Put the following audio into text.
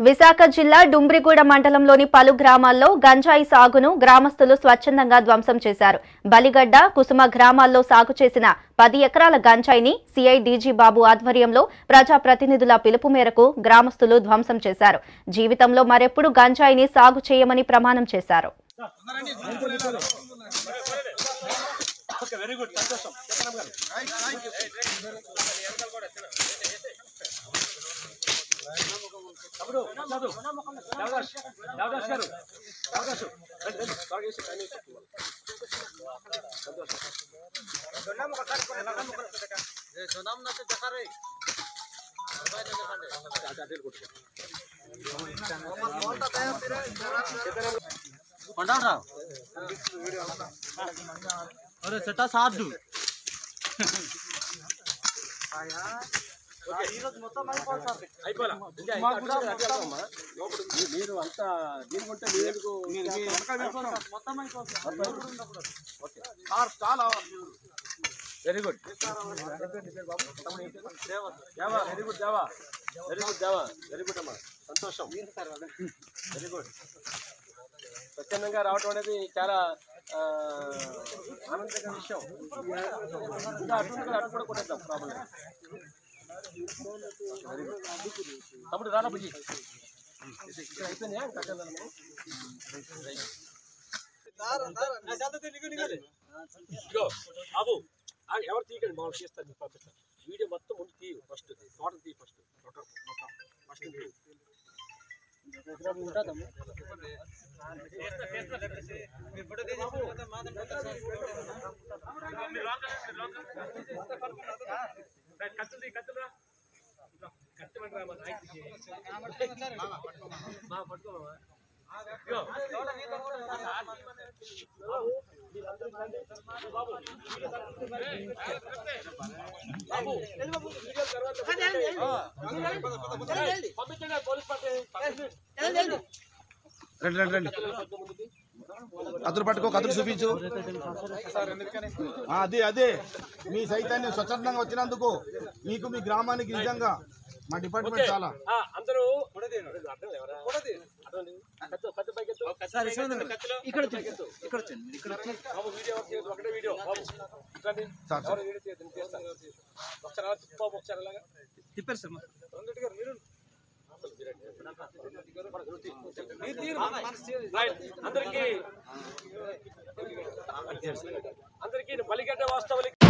విశాఖ జిల్లా డుంబ్రిగూడ మండలంలోని పలు గ్రామాల్లో గంజాయి సాగును గ్రామస్తులు స్వచ్ఛందంగా ధ్వంసం చేశారు బలిగడ్డ కుసుమ గ్రామాల్లో సాగు చేసిన పది ఎకరాల గంజాయిని సిఐ డీజీ బాబు ఆధ్వర్యంలో ప్రజాప్రతినిధుల పిలుపు మేరకు గ్రామస్తులు ధ్వంసం చేశారు జీవితంలో మరెప్పుడు గంజాయిని సాగు చేయమని ప్రమాణం చేశారు తమ్ముడు చదు దేవదాస్ దేవదాస్ గారు దేవదాసు రండి రండి త్వరగా వేసి టైం వేసి సంతోషం अरे सेटा साथ दू అయిపోలా ఇంకా ఇంకా అటు సైడ్ అటు వెళ్దామమ్మా. లోపల మీ- మీరు అంతా దీనికి ఉంటే మీరు ఎందుకు very good Deva very good Deva very good Deva very good అమ్మా సంతోషం వెరీ గుడ్ స్వచ్ఛందంగా రావటం అనేది చాలా ఆ, ఆనందకర విషయం ఇంకా అటు కూడా అటు కూడా కొట్టేద్దాం ప్రాబ్లం లేదు. వెరీ గుడ్ తమ్ముడు రానా బుజ్జి ఇక్కడ అయిపోయిందా కట్టాలన్నా ఇగో బాబు ఆ, ఎవరు తీయకండి మామూలు తీస్తాను మీకు పంపిస్తాను వీడియో మొత్తం ముందు తీయు ఫస్ట్ టోటల్ తీయి ఫస్ట్ టోటల్ ఫస్ట్ కత్తులు కత్తులు కట్టమంటారా మా నాయకుడికి మా పట్టుకోమా ఇగో బాబు వీడియో తర్వాత పంపించండి పోలీస్ పార్టీ పంపించండి రండి రండి రండి కత్తులు పట్టుకో కత్తులు చూపించు ఆ, అదే అదే మీ సైతాన్ని స్వచ్ఛందంగా వచ్చినందుకు మీకు మీ గ్రామానికి నిజంగా మా డిపార్ట్మెంట్ చాలా ఆ, అందరూ అర్థం ఎవరా? అర్థం లేదు. కత్తు, కత్తు పైకెత్తు. కత్తులో ఇక్కడ పైకెత్తు. ఇక్కడ వచ్చండి ఇక్కడ వచ్చి బాబు వీడియో ఎవరు చేయొద్దు, ఒకటే వీడియో బాబు ఇట్లాంటి సార్, ఎవరు వీడియో చేయొద్దు, నేను చేస్తాను. ఒకసారి అలా తిప్పు బాబు, ఒకసారి అలాగా తిప్పారు సార్ రెండింటి గారు మీరు రైట్. అందరికీ అందరికీ బలిగడ్డ వాస్తవాలకి